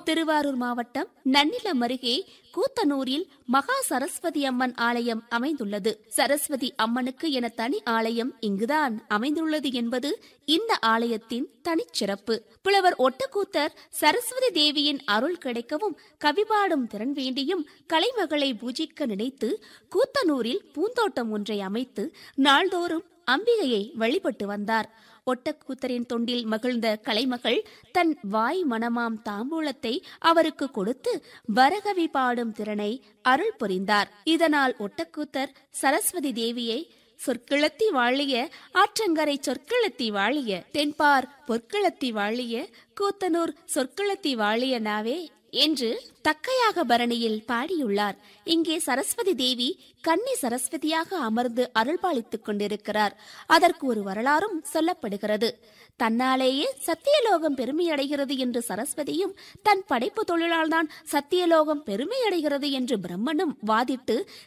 திருவாரூர் மாவட்டம் நன்னிலம் அருகே கூத்தனூரில் மகா சரஸ்வதி அம்மன் ஆலயம் அமைந்துள்ளது சரஸ்வதி அம்மனுக்கு என தனி ஆலயம் இங்குதான் அமைந்துள்ளது என்பது இந்த ஆலயத்தின் தனிச்சிறப்பு புலவர் ஒட்டக்கூத்தர் சரஸ்வதி தேவியின் அருள் கிடைக்கவும் கவிபாடும் திறன் வேண்டியும் கலைமகளை பூஜிக்க நினைத்து கூத்தனூரில் பூந்தோட்டம் ஒன்றை அமைத்து நாள்தோறும் அம்பிகையை வழிபட்டு வந்தார் ஒட்டக்கூத்தரின் தொண்டில் மகிழ்ந்த கலைமகள் தன் வாய் மனமாம் தாம்பூலத்தை அவருக்கு கொடுத்து வரகவி பாடும் திறனை அருள் புரிந்தார் இதனால் ஒட்டக்கூத்தர் சரஸ்வதி தேவியை சொற்கிளத்தி வாழிய ஆற்றங்கரை சொற்கிளத்தி வாழிய தென்பார் பொற்கிளத்தி வாழிய கூத்தனூர் சொற்கிளத்தி வாழிய நாவே என்று தக்கையாக பரணியில் பாடியுள்ளார் இங்கே சரஸ்வதி தேவி கன்னி சரஸ்வதியாக அமர்ந்து அருள்பாலித்துக் கொண்டிருக்கிறார் அதற்கு ஒரு வரலாறும் சொல்லப்படுகிறது தன்னாலேயே சத்தியலோகம் பெருமையடைகிறது என்று சரஸ்வதியும் தன் படைப்பு தொழிலால்தான் சத்தியலோகம் பெருமையடைகிறது என்று பிரம்மனும் வாதிட்டு